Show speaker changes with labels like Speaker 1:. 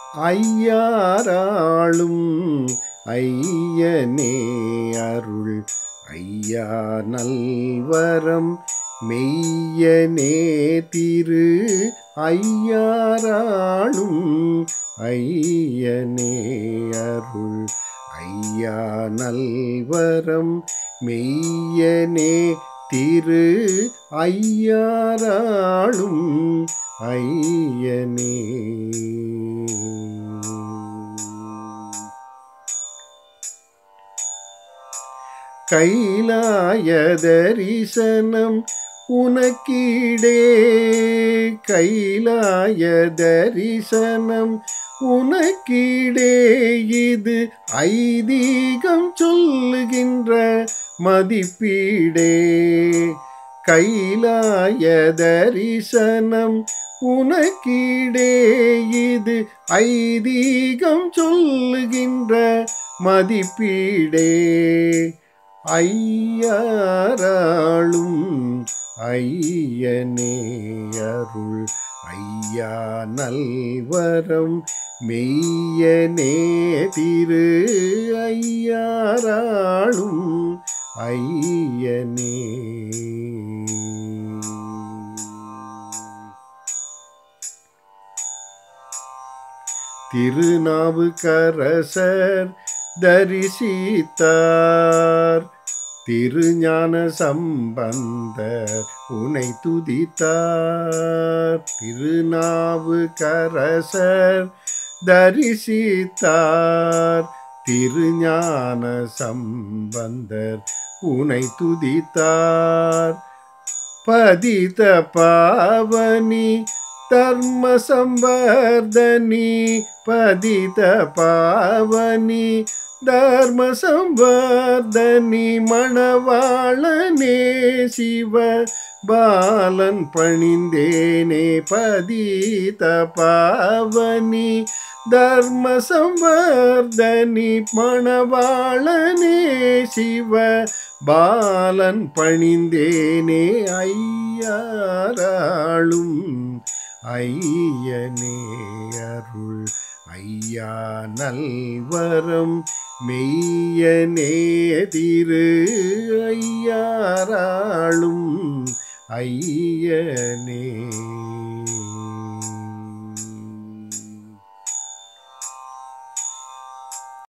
Speaker 1: ஐயாராளும் ஐயனே அருள் ஐயா நல்வரம் மெய்யனே திரு ஐயாராளும் ஐயனே அருள் ஐயா நல்வரம் மெய்யனே திரு ஐயாராளும் ஐயனே கைலாய தரிசனம் உனக்கீடே கைலாய தரிசனம் உனக்கீடே இது ஐதீகம் சொல்லுகின்ற மதிப்பீடே கைலாய தரிசனம் உனக்கீடே இது ஐதீகம் சொல்லுகின்ற மதிப்பீடே ஐயாராளும் ஐயனே அருள் ஐயா நல்வரம் மெய்யனே திரு ஐயாராளும் ஐயனே திருநாவுக்கரசர் தரிசித்தார் திருஞான சம்பந்தர் உனை துதித்தார் திருநாவுக்கரசர் தரிசித்தார் திருஞான சம்பந்தர் உனை துதித்தார் பதித பாவனி தர்ம சம்பர்தனி பதித பாவனி தர்ம சம்பர்தனி மணவாளனே சிவ பாலன் பணிந்தேனே பதித பாவனி தர்ம சம்பர்தனி மணவாளனே சிவ பாலன் பணிந்தேனே ஐயாராளும் ஐயனே அருள் ஐயா நல்வரம் மெய்யனே திரு ஐயாராளும் ஐயனே